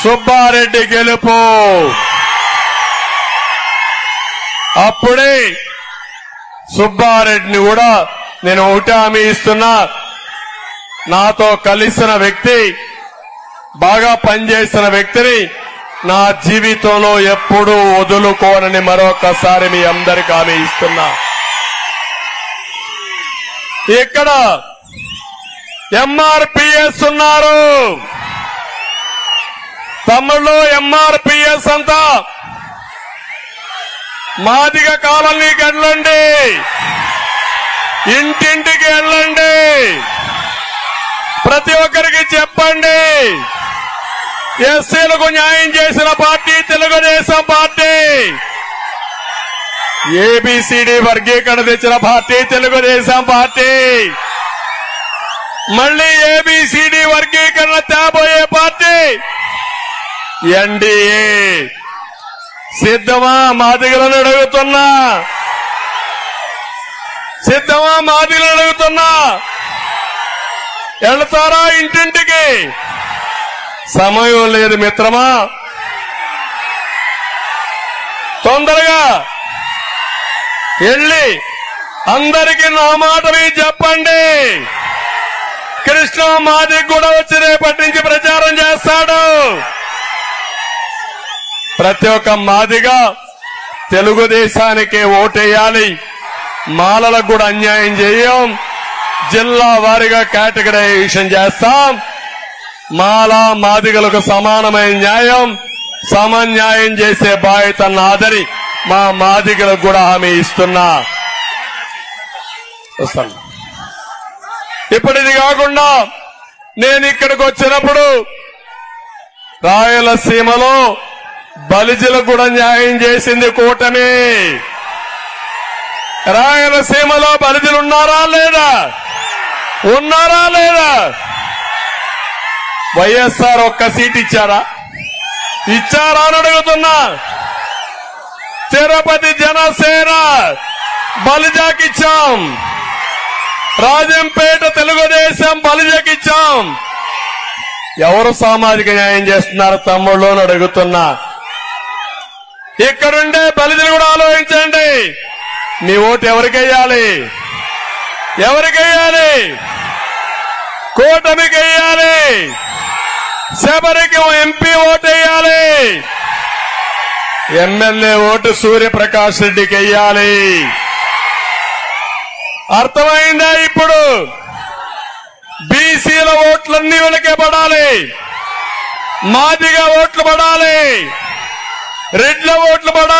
సుబ్బారెడ్డి గెలుపు అప్పుడే సుబ్బారెడ్డిని కూడా నేను ఒకటి హామీ ఇస్తున్నా నాతో కలిసిన వ్యక్తి బాగా పనిచేసిన వ్యక్తిని నా జీవితంలో ఎప్పుడూ వదులుకోనని మరొకసారి మీ అందరికి హామీ ఇస్తున్నా ఇక్కడ ఎంఆర్పిఎస్ ఉన్నారు తమ్ముళ్ళు ఎంఆర్పిఎస్ అంతా మాదిగ కాలనీకి వెళ్ళండి ఇంటింటికి వెళ్ళండి ప్రతి ఒక్కరికి చెప్పండి ఎస్సీలకు న్యాయం చేసిన పార్టీ తెలుగుదేశం పార్టీ ఏబిసిడి వర్గీకరణ తెచ్చిన పార్టీ తెలుగుదేశం పార్టీ మళ్ళీ ఏబిసిడి వర్గీకరణ తేబోయే పార్టీ ఎన్డీఏ సిద్ధమా మాదిగలను అడుగుతున్నా సిద్ధమా మాదిగలను అడుగుతున్నా వెళ్తారా ఇంటింటికి సమయం లేదు మిత్రమా తొందరగా వెళ్ళి అందరికీ నా మాట మీరు చెప్పండి కృష్ణ మాది కూడా వచ్చి రేపటి నుంచి ప్రచారం చేస్తాడు ప్రతి ఒక్క మాదిగా తెలుగుదేశానికి ఓటేయాలి మాలలకు కూడా అన్యాయం చేయం జిల్లా వారీగా కేటగరైజేషన్ చేస్తాం మాల మాదిగలకు సమానమైన న్యాయం సమన్యాయం చేసే బాధ్యత నాదని మా మాదిగలకు కూడా హామీ ఇస్తున్నా వస్తాను ఇప్పుడు ఇది కాకుండా నేను ఇక్కడికి వచ్చినప్పుడు రాయలసీమలో బలిజలకు కూడా న్యాయం చేసింది కూటమి రాయలసీమలో బలిజలు ఉన్నారా లేదా ఉన్నారా లేదా వైఎస్ఆర్ ఒక్క సీట్ ఇచ్చారా ఇచ్చారా అని అడుగుతున్నా తిరుపతి జనసేన బలిజాకిచ్చాం రాజంపేట తెలుగుదేశం బలిజకిచ్చాం ఎవరు సామాజిక న్యాయం చేస్తున్నారు తమ్ముళ్ళు అని అడుగుతున్నా ఇక్కడుండే బలిజలు కూడా ఆలోచించండి నీ ఓటు ఎవరికెయ్యాలి ఎవరికెయ్యాలి కూటమికి వెయ్యాలి శబరికి ఎంపీ ఓటు వేయాలి ఎమ్మెల్యే ఓటు సూర్యప్రకాష్ రెడ్డికి వెయ్యాలి అర్థమైందా ఇప్పుడు బీసీల ఓట్లన్నీ వెనకే పడాలి మాదిగా ఓట్లు పడాలి రెడ్ల ఓట్లు పడాలి